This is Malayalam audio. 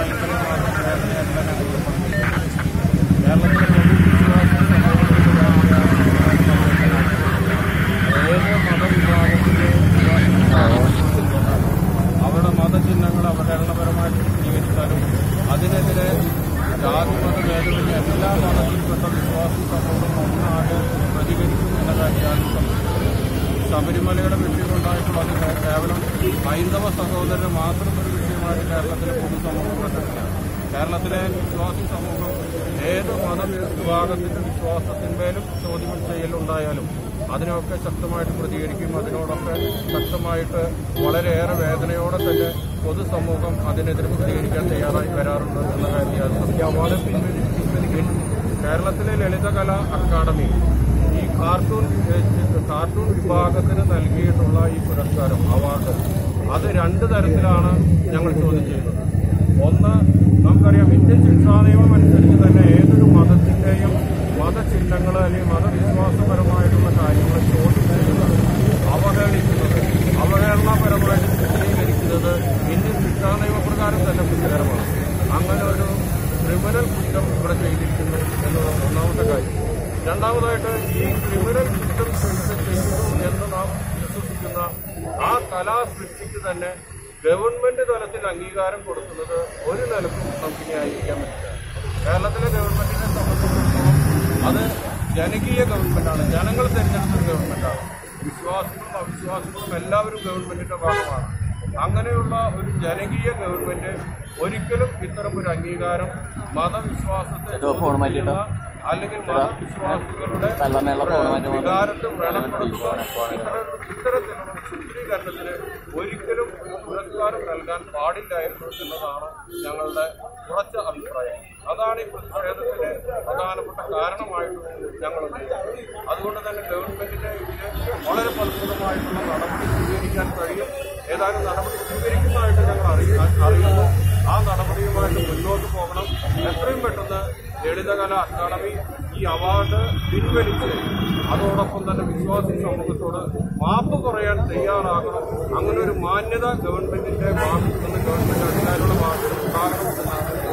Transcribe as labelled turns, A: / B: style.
A: താല്പര്യം മാത്രം വേദനയല്ല ഞങ്ങൾ പറഞ്ഞത് കേരളത്തിലെ പൊതുവിശ്വാസ ഏത് മതവിഭാഗത്തിലെ അവരുടെ മതചിഹ്നങ്ങൾ അവഹേളനപരമായിട്ട് സ്വീകരിച്ചാലും അതിനെതിരെ ജാതി മതഭേദമന്യേ എല്ലാ മതത്തിൽപ്പെട്ട വിശ്വാസി സമൂഹം ഒന്നാകെ പ്രതികരിക്കും എന്ന കാര്യമാണ് ശബരിമലയുടെ വിഷയമുണ്ടായിട്ടുള്ള അത് കേവലം ഹൈന്ദവ സഹോദരന് മാത്രം ഒരു വിഷയമായിട്ട് കേരളത്തിലെ പൊതുസമൂഹം കണ്ടിട്ടില്ല കേരളത്തിലെ വിശ്വാസി സമൂഹം ഏത് മതവിഭാഗത്തിന്റെ വിശ്വാസത്തിന്മേലും ചോദ്യം ചെയ്യലുണ്ടായാലും അതിനൊക്കെ ശക്തമായിട്ട് പ്രതികരിക്കും അതിനോടൊക്കെ ശക്തമായിട്ട് വളരെയേറെ വേദനയോടെ തന്നെ പൊതുസമൂഹം അതിനെതിരെ പ്രതികരിക്കാൻ തയ്യാറായി വരാറുണ്ട് എന്ന കാര്യം ഈ അവാർഡ് പിൻവലിക്കും കേരളത്തിലെ ലളിതകല അക്കാദമി ഈ കാർട്ടൂൺ ഏഹ്, കാർട്ടൂൺ വിഭാഗത്തിന് നൽകിയിട്ടുള്ള ഈ പുരസ്കാരം അവാർഡ് അത് രണ്ട് തരത്തിലാണ് ഞങ്ങൾ ചോദ്യം ചെയ്യുന്നത് ഒന്ന് നമുക്കറിയാം ഇന്ത്യൻ ശിക്ഷാ നിയമം അനുസരിച്ച് തന്നെ ഏതൊരു മതത്തിന്റെയും മതചിഹ്നങ്ങൾ അല്ലെങ്കിൽ മതവിശ്വാസപരമായിട്ടുള്ള കാര്യങ്ങൾ ചോദ്യം ചെയ്യുന്നത് അവഹേളിക്കുന്നത് അവഹേളനപരമായിട്ട് ചിത്രീകരിക്കുന്നത് ഇന്ത്യൻ ശിക്ഷാ നിയമപ്രകാരം തന്നെ കുറ്റകരമാണ് അങ്ങനെ ഒരു ക്രിമിനൽ കുറ്റം ഇവിടെ ചെയ്തിരിക്കുന്നു എന്നത് ഒന്നാമത്തെ കാര്യം രണ്ടാമതായിട്ട് ഈ ക്രിമിനൽ കുറ്റം ചെയ്തു എന്ന് നാം വിശ്വസിക്കുന്ന ആ കലാസൃഷ്ടിക്ക് തന്നെ ഗവൺമെന്റ് തലത്തിൽ അംഗീകാരം കൊടുക്കുന്നത് ഒരു നിലക്കും നമുക്ക് ന്യായീകരിക്കാൻ പറ്റില്ല കേരളത്തിലെ ഗവൺമെന്റിനെ സംബന്ധിച്ചിടത്തോളം അത് ജനകീയ ഗവൺമെന്റാണ് ജനങ്ങൾ തിരഞ്ഞെടുത്ത ഗവൺമെന്റാണ് വിശ്വാസികളും അവിശ്വാസികളും എല്ലാവരും ഗവൺമെന്റിന്റെ ഭാഗമാണ് അങ്ങനെയുള്ള ഒരു ജനകീയ ഗവൺമെന്റ് ഒരിക്കലും ഇത്തരം ഒരു അംഗീകാരം മതവിശ്വാസത്തെ ചോദ്യം ചെയ്യുന്ന അല്ലെങ്കിൽ മതവിശ്വാസികളുടെ വികാരത്തെ വ്രണപ്പെടുത്തുന്ന ഇത്തരം- ഇത്തരത്തിലുള്ള ചിത്രീകരണത്തിന് ഒരിക്കലും ഒരു പുരസ്കാരം നൽകാൻ പാടില്ലായിരുന്നു എന്നതാണ് ഞങ്ങളുടെ ഉറച്ച അഭിപ്രായം അതാണ് ഈ പ്രതിഷേധത്തിന്റെ പ്രധാനപ്പെട്ട കാരണമായിട്ട് ഞങ്ങൾ ഉന്നയിക്കുന്നത് അതുകൊണ്ട് തന്നെ ഗവൺമെന്റിന് ഇതിന് വളരെ ഫലപ്രദമായിട്ടുള്ള നടപടി സ്വീകരിക്കാൻ കഴിയും ഏതാനും നടപടി സ്വീകരിക്കുന്നതായിട്ട് ഞങ്ങൾ അറിയ- അറിയുന്നു ആ നടപടിയുമായിട്ട് മുന്നോട്ട് പോകണം എത്രയും പെട്ടെന്ന് ലളിതകല അക്കാദമി ഈ അവാർഡ് പിൻവലിച്ച് അതോടൊപ്പം തന്നെ വിശ്വാസി സമൂഹത്തോട് മാപ്പ് പറയാൻ തയ്യാറാകണം അങ്ങനെ ഒരു മാന്യത ഗവൺമെന്റിന്റെ ഭാഗത്തു നിന്ന് ഗവൺമെന്റ് അധികാരികളുടെ ഭാഗത്ത് ഉണ്ടാകണം എന്നാണ്